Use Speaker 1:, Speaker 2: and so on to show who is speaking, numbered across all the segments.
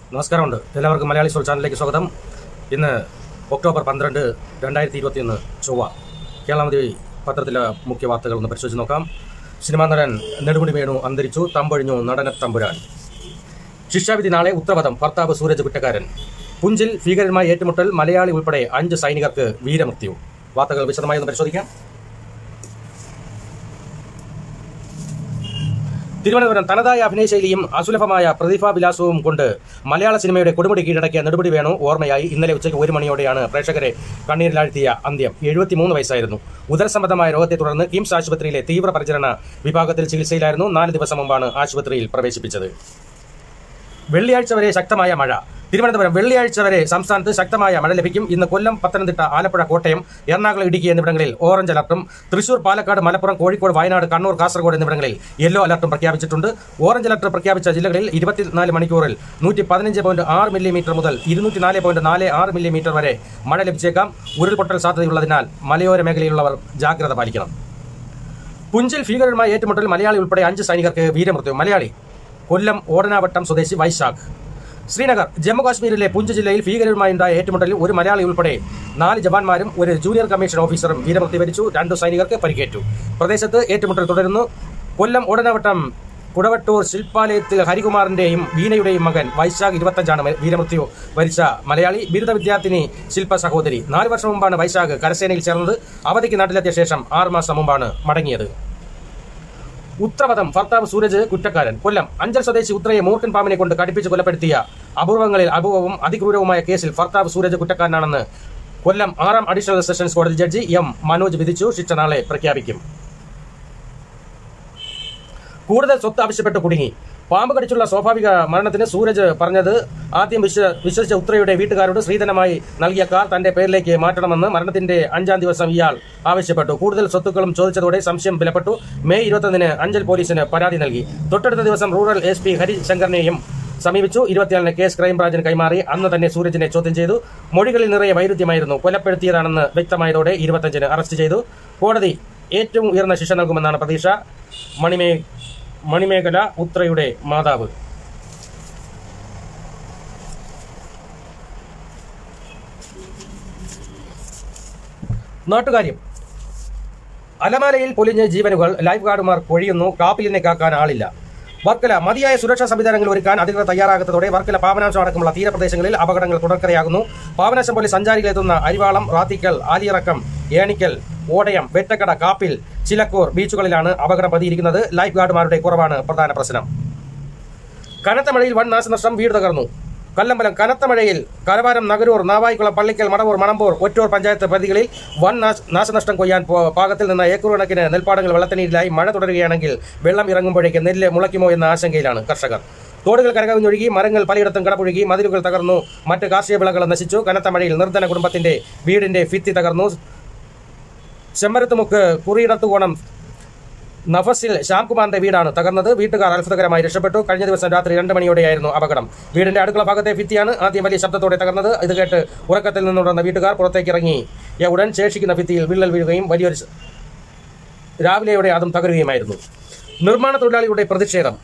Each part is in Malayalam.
Speaker 1: നമസ്കാരമുണ്ട് എല്ലാവർക്കും മലയാളി സോൾ ചാനലിലേക്ക് സ്വാഗതം ഇന്ന് ഒക്ടോബർ പന്ത്രണ്ട് രണ്ടായിരത്തി ഇരുപത്തിയൊന്ന് ചൊവ്വ കേരളമതി പത്രത്തിലെ മുഖ്യ വാർത്തകൾ ഒന്ന് പരിശോധിച്ച് നോക്കാം സിനിമാ നടൻ നെടുമുടി വേണു അന്തരിച്ചു തമ്പൊഴിഞ്ഞു നടന തമ്പുരാൻ ശിക്ഷാവിധി നാളെ ഉത്തരവധം ഭർത്താവ് സൂരജ് കുറ്റക്കാരൻ പുഞ്ചിൽ ഭീകരന്മായ ഏറ്റുമുട്ടൽ മലയാളി ഉൾപ്പെടെ അഞ്ച് സൈനികർക്ക് വീരമൃത്യു വാർത്തകൾ വിശദമായി ഒന്ന് പരിശോധിക്കാം തിരുവനന്തപുരം തനതായ അഭിനയശൈലിയും അസുലഭമായ പ്രതിഭാവിലാസവും കൊണ്ട് മലയാള സിനിമയുടെ കൊടുമുടി കീഴടക്കിയ നെടുമുടി വേണു ഓർമ്മയായി ഇന്നലെ ഉച്ചയ്ക്ക് ഒരു മണിയോടെയാണ് പ്രേക്ഷകരെ കണ്ണീരിലാഴ്ത്തിയ അന്ത്യം എഴുപത്തിമൂന്ന് വയസ്സായിരുന്നു ഉദരസംബന്ധമായ രോഗത്തെ തുടർന്ന് കിംസ് ആശുപത്രിയിലെ തീവ്രപരിചരണ വിഭാഗത്തിൽ ചികിത്സയിലായിരുന്നു നാല് ദിവസം മുമ്പാണ് ആശുപത്രിയിൽ പ്രവേശിപ്പിച്ചത് വെള്ളിയാഴ്ച വരെ ശക്തമായ മഴ തിരുവനന്തപുരം വെള്ളിയാഴ്ച വരെ സംസ്ഥാനത്ത് ശക്തമായ മഴ ലഭിക്കും ഇന്ന് കൊല്ലം പത്തനംതിട്ട ആലപ്പുഴ കോട്ടയം എറണാകുളം ഇടുക്കി എന്നിവിടങ്ങളിൽ ഓറഞ്ച് അലർട്ടും തൃശൂർ പാലക്കാട് മലപ്പുറം കോഴിക്കോട് വയനാട് കണ്ണൂർ കാസർഗോഡ് എന്നിവിടങ്ങളിൽ യെല്ലോ അലർട്ടും പ്രഖ്യാപിച്ചിട്ടുണ്ട് ഓറഞ്ച് അലർട്ട് പ്രഖ്യാപിച്ച ജില്ലകളിൽ ഇരുപത്തിനാല് മണിക്കൂറിൽ നൂറ്റി പതിനഞ്ച് പോയിന്റ് ആറ് മില്ലിമീറ്റർ മുതൽ ഇരുന്നൂറ്റി നാല് പോയിന്റ് നാല് ആറ് മില്ലിമീറ്റർ വരെ മഴ ലഭിച്ചേക്കാം ഉരുൾപൊട്ടൽ സാധ്യതയുള്ളതിനാൽ മലയോര മേഖലയിലുള്ളവർ ജാഗ്രത പാലിക്കണം പുഞ്ചിൽ ഭീകരരുമായി ഏറ്റുമുട്ടൽ മലയാളി ഉൾപ്പെടെ അഞ്ച് സൈനികർക്ക് വീരമൃത്യു മലയാളി കൊല്ലം ഓടനാവട്ടം സ്വദേശി വൈശാഖ് ശ്രീനഗർ ജമ്മു കാശ്മീരിലെ പുഞ്ച് ജില്ലയിൽ ഭീകരരുമായി ഉണ്ടായ ഏറ്റുമുട്ടലിൽ ഒരു മലയാളി ഉൾപ്പെടെ നാല് ജവാന്മാരും ഒരു ജൂനിയർ കമ്മീഷൻ ഓഫീസറും വീരമൃത്യു വരിച്ചു രണ്ടു സൈനികർക്ക് പരിക്കേറ്റു പ്രദേശത്ത് ഏറ്റുമുട്ടൽ തുടരുന്നു കൊല്ലം ഓടനാവട്ടം കുടവട്ടൂർ ശില്പാലയത്തിൽ ഹരികുമാറിന്റെയും വീണയുടെയും മകൻ വൈശാഖ് ഇരുപത്തഞ്ചാണ് മ- വീരമൃത്യു വരിച്ച മലയാളി ബിരുദ വിദ്യാർത്ഥിനി ശില്പ സഹോദരി നാല് വർഷം മുമ്പാണ് വൈശാഖ് കരസേനയിൽ ചേർന്നത് അവധിക്ക് നാട്ടിലെത്തിയ ശേഷം ആറുമാസം മുമ്പാണ് മടങ്ങിയത് ഉത്രവധം ഭർത്താവ് സൂരജ് കുറ്റക്കാരൻ കൊല്ലം അഞ്ചൽ സ്വദേശി ഉത്രയെ മൂർഖൻ പാമ്പിനെ കൊണ്ട് കടിപ്പിച്ച് കൊലപ്പെടുത്തിയ അപൂർവങ്ങളിൽ അപൂർവവും അതിക്രൂരവുമായ കേസിൽ ഭർത്താവ് സൂരജ് കുറ്റക്കാരനാണെന്ന് കൊല്ലം ആറാം അഡീഷണൽ സെഷൻസ് കോടതി ജഡ്ജി എം മനോജ് വിധിച്ചു ശിക്ഷ നാളെ പ്രഖ്യാപിക്കും കൂടുതൽ സ്വത്ത് ആവശ്യപ്പെട്ട് കുടുങ്ങി പാമ്പ് കടിച്ചുള്ള സ്വാഭാവിക മരണത്തിന് സൂരജ് പറഞ്ഞത് ആദ്യം വിശ്വ വിശ്വസിച്ച ഉത്രയുടെ വീട്ടുകാരോട് ശ്രീധനമായി നൽകിയ കാർ തന്റെ പേരിലേക്ക് മാറ്റണമെന്ന് മരണത്തിന്റെ അഞ്ചാം ദിവസം ഇയാൾ ആവശ്യപ്പെട്ടു കൂടുതൽ സ്വത്തുക്കളും ചോദിച്ചതോടെ സംശയം വിലപ്പെട്ടു മെയ് ഇരുപത്തൊന്നിന് അഞ്ചൽ പോലീസിന് പരാതി നൽകി തൊട്ടടുത്ത ദിവസം റൂറൽ എസ് പി ഹരിശങ്കറിനെയും സമീപിച്ചു ഇരുപത്തിയാലിന് കേസ് ക്രൈംബ്രാഞ്ചിന് കൈമാറി അന്ന് തന്നെ സൂരജിനെ ചോദ്യം ചെയ്തു മൊഴികളിൽ നിറയെ വൈരുദ്ധ്യമായിരുന്നു കൊലപ്പെടുത്തിയതാണെന്ന് വ്യക്തമായതോടെ ഇരുപത്തഞ്ചിന് അറസ്റ്റ് ചെയ്തു കോടതി ഏറ്റവും ഉയർന്ന ശിക്ഷ നൽകുമെന്നാണ് പ്രതീക്ഷ മണിമേ മണിമേഖല ഉത്രയുടെ മാതാവ് നാട്ടുകാര്യം അലമാലയിൽ പൊലിഞ്ഞ് ജീവനുകൾ ലൈഫ് ഗാർഡുമാർ പൊഴിയുന്നു കാപ്പിലിനെ കാക്കാൻ ആളില്ല വർക്കല മതിയായ സുരക്ഷാ സംവിധാനങ്ങൾ ഒരുക്കാൻ അധികൃതർ തയ്യാറാകാത്തതോടെ വർക്കല പാവനാശം അടക്കമുള്ള തീരപ്രദേശങ്ങളിൽ അപകടങ്ങൾ തുടർക്കരയാകുന്നു പാവനാശം പോലെ സഞ്ചാരികളെത്തുന്ന അരിവാളം റാത്തിക്കൽ ആലിയിറക്കം ഏണിക്കൽ ഓടയം വെട്ടക്കട കാപ്പിൽ ചിലക്കൂർ ബീച്ചുകളിലാണ് അപകടം പതിയിരിക്കുന്നത് ലൈഫ് ഗാർഡുമാരുടെ കുറവാണ് പ്രധാന പ്രശ്നം കനത്ത മഴയിൽ വൻ നാശനഷ്ടം വീട് തകർന്നു കല്ലമ്പലം കനത്ത മഴയിൽ കരവാരം നഗരൂർ നാവായിക്കുളം പള്ളിക്കൽ മണവൂർ മണമ്പൂർ ഒറ്റൂർ പഞ്ചായത്ത് പരിധികളിൽ വൻ നാശ- നാശനഷ്ടം കൊയ്യാൻ പോ- പാകത്തിൽ നിന്ന് ഏക്കർ കണക്കിന് നെൽപ്പാടങ്ങൾ വെള്ളത്തിനീരിലായി മഴ തുടരുകയാണെങ്കിൽ വെള്ളം ഇറങ്ങുമ്പോഴേക്ക് നെല്ല് മുളയ്ക്കുമോ എന്ന ആശങ്കയിലാണ് കർഷകർ തോടുകൾ കരകവിഞ്ഞൊഴുകി മരങ്ങൾ പലയിടത്തും കടപുഴുകി മതിലുകൾ തകർന്നു മറ്റ് കാർഷിക വിളകൾ നശിച്ചു കനത്ത മഴയിൽ നിർധന കുടുംബത്തിന്റെ വീടിന്റെ ഭിത്തി തകർന്നു ചെമ്മരത്തുമുക്ക് കുറിയിടത്തുകോണം നഫസിൽ ശ്യാംകുമാറിന്റെ വീടാണ് തകർന്നത് വീട്ടുകാർ അത്ഭുതകരമായി രക്ഷപ്പെട്ടു കഴിഞ്ഞ ദിവസം രാത്രി രണ്ട് മണിയോടെയായിരുന്നു അപകടം വീടിന്റെ അടുക്കള ഭാഗത്തെ ഭിത്തിയാണ് ആദ്യം വലിയ ശബ്ദത്തോടെ തകർന്നത് ഇത് കേട്ട് ഉറക്കത്തിൽ നിന്നുണർന്ന വീട്ടുകാർ പുറത്തേക്ക് ഇറങ്ങി ഉടൻ ശേഷിക്കുന്ന ഭിത്തിയിൽ വിള്ളൽ വീഴുകയും വലിയൊരു ശ- രാവിലെയോടെ അതും തകരുകയുമായിരുന്നു നിർമ്മാണ തൊഴിലാളികളുടെ പ്രതിഷേധം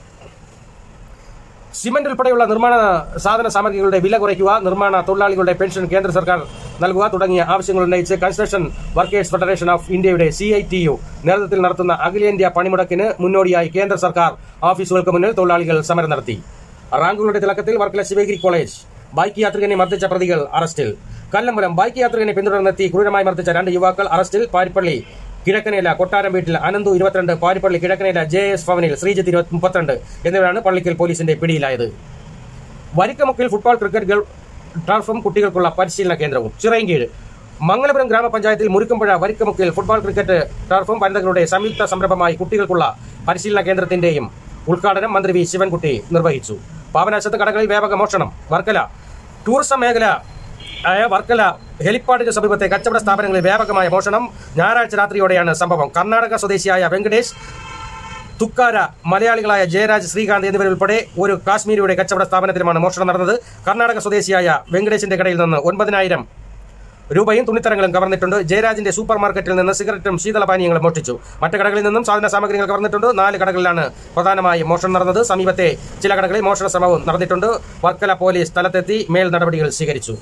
Speaker 1: സിമന്റ് ഉൾപ്പെടെയുള്ള നിർമ്മാണ സാധന സാമഗ്രികളുടെ വില കുറയ്ക്കുക നിർമ്മാണ തൊഴിലാളികളുടെ പെൻഷൻ കേന്ദ്ര സർക്കാർ നൽകുക തുടങ്ങിയ ആവശ്യങ്ങൾ ഉന്നയിച്ച് കൺസ്ട്രക്ഷൻ വർക്കേഴ്സ് ഫെഡറേഷൻ ഓഫ് ഇന്ത്യയുടെ സി ഐ ടി യു നേതൃത്വത്തിൽ നടത്തുന്ന അഖിലേന്ത്യാ പണിമുടക്കിന് മുന്നോടിയായി കേന്ദ്ര സർക്കാർ ഓഫീസുകൾക്ക് മുന്നിൽ തൊഴിലാളികൾ സമരം നടത്തി റാങ്കുകളുടെ തിളക്കത്തിൽ വർക്കല ശിവഗിരി കോളേജ് ബൈക്ക് യാത്രികനെ മർദ്ദിച്ച പ്രതികൾ അറസ്റ്റിൽ കല്ലമ്പലം ബൈക്ക് യാത്രികനെ പിന്തുടർന്നെത്തി ക്രൂരമായി മർദ്ദിച്ച രണ്ട് യുവാക്കൾ അറസ്റ്റിൽ പാരിപ്പള്ളി കിഴക്കനേല കൊട്ടാരം വീട്ടിൽ അനന്തു ഇരുപത്തിരണ്ട് പാരിപ്പള്ളി കിഴക്കനേല ജെ എസ് ഭവനിൽ ശ്രീജിത്ത് ഇരുപത്തി മുപ്പത്തിരണ്ട് എന്നിവരാണ് പള്ളിക്കൽ പോലീസിന്റെ പിടിയിലായത് വരിക്കമുക്കിൽ ഫുട്ബോൾ ക്രിക്കറ്റ് ഗൾ ടർഫും കുട്ടികൾക്കുള്ള പരിശീലന കേന്ദ്രവും ചിറയൻകീഴ് മംഗലപുരം ഗ്രാമപഞ്ചായത്തിൽ മുരുക്കുമ്പുഴ വരിക്കമുക്കിൽ ഫുട്ബോൾ ക്രിക്കറ്റ് ടർഫും വനിതകളുടെ സംയുക്ത സംരംഭമായി കുട്ടികൾക്കുള്ള പരിശീലന കേന്ദ്രത്തിന്റെയും ഉദ്ഘാടനം മന്ത്രി വി ശിവൻകുട്ടി നിർവഹിച്ചു പാവനാശത്ത് കടകളിൽ വ്യാപക മോഷണം വർക്കല ടൂറിസം മേഖല ആയ വർക്കല ഹെലിപ്പാഡിന് സമീപത്തെ കച്ചവട സ്ഥാപനങ്ങളിൽ വ്യാപകമായ മോഷണം ഞായറാഴ്ച രാത്രിയോടെയാണ് സംഭവം കർണാടക സ്വദേശിയായ വെങ്കടേഷ് തുക്കാര മലയാളികളായ ജയരാജ് ശ്രീകാന്ത് എന്നിവരുൾപ്പെടെ ഒരു കാശ്മീരിയുടെ കച്ചവട സ്ഥാപനത്തിലുമാണ് മോഷണം നടന്നത് കർണാടക സ്വദേശിയായ വെങ്കടേശിന്റെ കടയിൽ നിന്ന് ഒൻപതിനായിരം രൂപയും തുണിത്തരങ്ങളും കവർന്നിട്ടുണ്ട് ജയരാജിന്റെ സൂപ്പർ മാർക്കറ്റിൽ നിന്ന് സിഗരറ്റും ശീതളപാനീയങ്ങളും മോഷ്ടിച്ചു മറ്റു കടകളിൽ നിന്നും സാധന സാമഗ്രികൾ കവർന്നിട്ടുണ്ട് നാല് കടകളിലാണ് പ്രധാനമായും മോഷണം നടന്നത് സമീപത്തെ ചില കടകളിൽ മോഷണ ശ്രമവും നടന്നിട്ടുണ്ട് വർക്കല പോലീസ് സ്ഥലത്തെത്തി മേൽ നടപടികൾ സ്വീകരിച്ചു